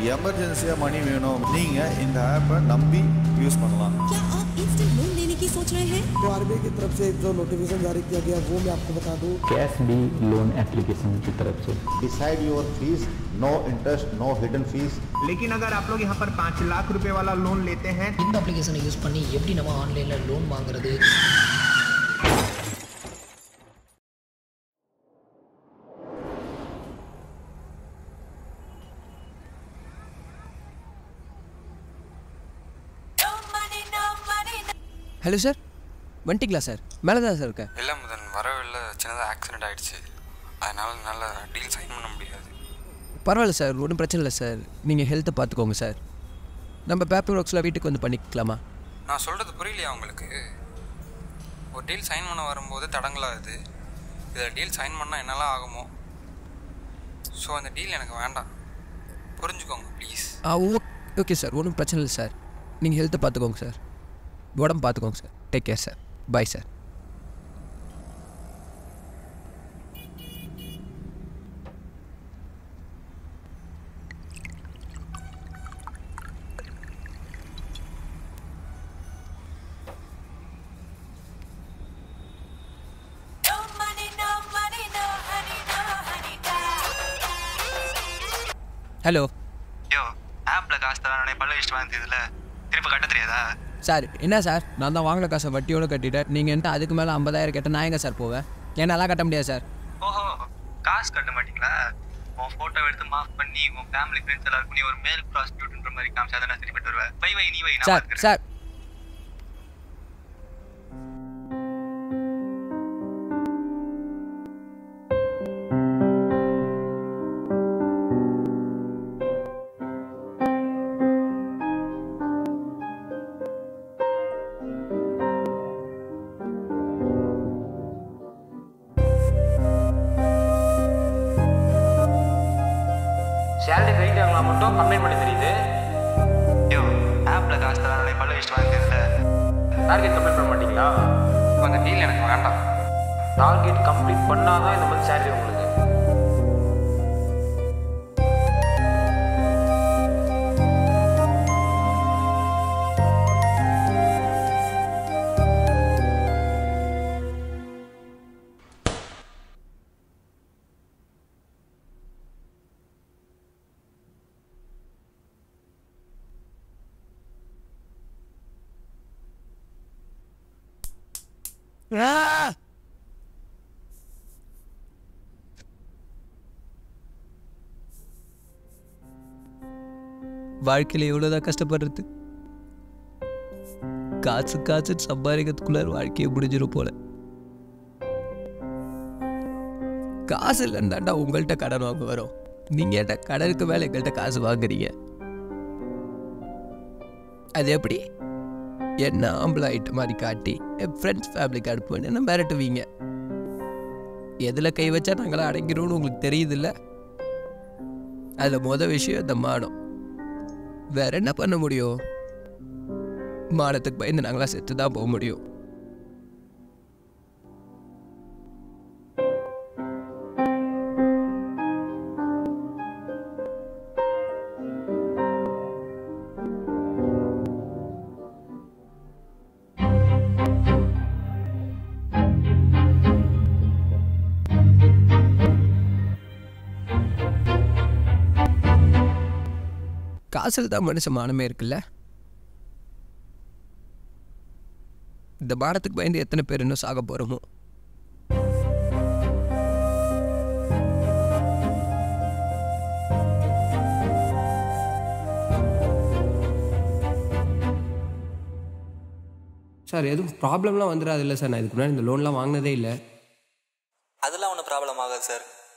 எமர்ஜென்சியாக மணி வேணும் நீங்கள் இந்த ஆப்பை நம்பி யூஸ் பண்ணலாம் क्या आप इंस्टेंट लोन लेने की सोच रहे हैं तो आरबीआई की तरफ से जो नोटिफिकेशन जारी किया गया वो मैं आपको बता दूं कैश डी लोन एप्लीकेशन की तरफ से decide your fees no interest no hidden fees लेकिन अगर आप लोग यहाँ पर पाँच लाख रुपए वाला लोन लेते हैं இந்த அப்ளிகேஷனை யூஸ் பண்ணி எப்படி நம்ம ஆன்லைனில் லோன் வாங்குறது ஹலோ சார் வந்துட்டிங்களா சார் மேலே தான் சார் இருக்கேன் இல்லை முதன் வரவில்லை சின்னதாக ஆக்சிடென்ட் ஆயிடுச்சு அதனால் நல்ல டீல் சைன் பண்ண முடியாது பரவாயில்ல சார் ஒன்றும் பிரச்சனை இல்லை சார் நீங்கள் ஹெல்த்தை பார்த்துக்கோங்க சார் நம்ம பேப்பர் ஒர்க்ஸில் வீட்டுக்கு வந்து பண்ணிக்கலாமா நான் சொல்கிறது புரியலையா உங்களுக்கு ஒரு டீல் சைன் பண்ண வரும்போது தடங்கலாகுது இதில் டீல் சைன் பண்ணால் என்னெல்லாம் ஆகுமோ ஸோ அந்த டீல் எனக்கு வேண்டாம் புரிஞ்சுக்கோங்க ப்ளீஸ் ஆ ஓ ஓகே சார் ஒன்றும் பிரச்சனை இல்லை சார் நீங்கள் ஹெல்த்தை பார்த்துக்கோங்க சார் உடம்பு பார்த்துக்கோங்க sir take care sir bye sir hello யோ ஆப்ல காசு தரானே பல்ல இஷ்டம் வந்ததுல திருப்பி கட்ட தெரியாதா சார் என்ன சார் நான் தான் வாங்கின காசை வட்டியோடு கட்டிட்டேன் நீங்கள் என்கிட்ட அதுக்கு மேலே ஐம்பதாயிரம் கேட்டால் நான் எங்கே சார் போவேன் என்னாலாம் கட்ட முடியாது சார் ஓஹோ காசு கட்ட மாட்டீங்களா உன் போட்டோ எடுத்து மாஃப் பண்ணி உன் ஃபேமிலி ஃப்ரெண்ட்ஸ் எல்லாருக்கும் நீ ஒரு மேல் ப்ராஸ்டியூட்ன்ற மாதிரி காமிச்சா தான் நான் சரிப்பட்டு வருவேன் வை வை நீ வை நான் சார் பார்த்துக்கிறேன். சார் சேலரி கிரெடிட் ஆகலாம் மட்டும் கம்ப்ளைண்ட் பண்ணி தெரியுது யோ ஆப்ல காசு தரானே பல்ல இஷ்டம் வந்ததுல டார்கெட் கம்ப்ளீட் பண்ண மாட்டீங்களா இப்போ அந்த டீல் எனக்கு வேண்டாம் டார்கெட் கம்ப்ளீட் பண்ணாதான் இந்த மாதிரி சேலரி உங்களுக்கு வாழ்க்கையில் எவ்வளோதான் கஷ்டப்படுறது காசு காசு சம்பாதிக்கிறதுக்குள்ள வாழ்க்கையை முடிஞ்சிடும் போல காசு இல்லைன்னாண்டா உங்கள்கிட்ட கடன் வாங்க வரும் நீங்கள் ஏன்டா கடனுக்கு மேலே எங்கள்கிட்ட காசு வாங்குறீங்க அது எப்படி என்ன ஆம்பளை ஐட்டம் மாதிரி காட்டி என் ஃப்ரெண்ட்ஸ் ஃபேமிலிக்கு அனுப்புவேன் என்ன மிரட்டுவீங்க எதில் கை வச்சா நாங்களாம் அடங்கிடும்னு உங்களுக்கு தெரியுதுல்ல அதில் மொதல் விஷயம் இந்த மானம் வேற என்ன பண்ண முடியும் மானத்துக்கு பயந்து நாங்களாம் செத்து தான் போக முடியும் காசில் தான் மனுஷன் மானமே இருக்குல்ல இந்த மானத்துக்கு பயந்து எத்தனை பேர் இன்னும் சாக போகிறோமோ சார் எதுவும் ப்ராப்ளம்லாம் வந்துடாது இல்லை சார் நான் இதுக்கு முன்னாடி இந்த லோன்லாம் வாங்கினதே இல்லை அதெல்லாம் ஒன்றும் ப்ராப்ளம் ஆகாது சார்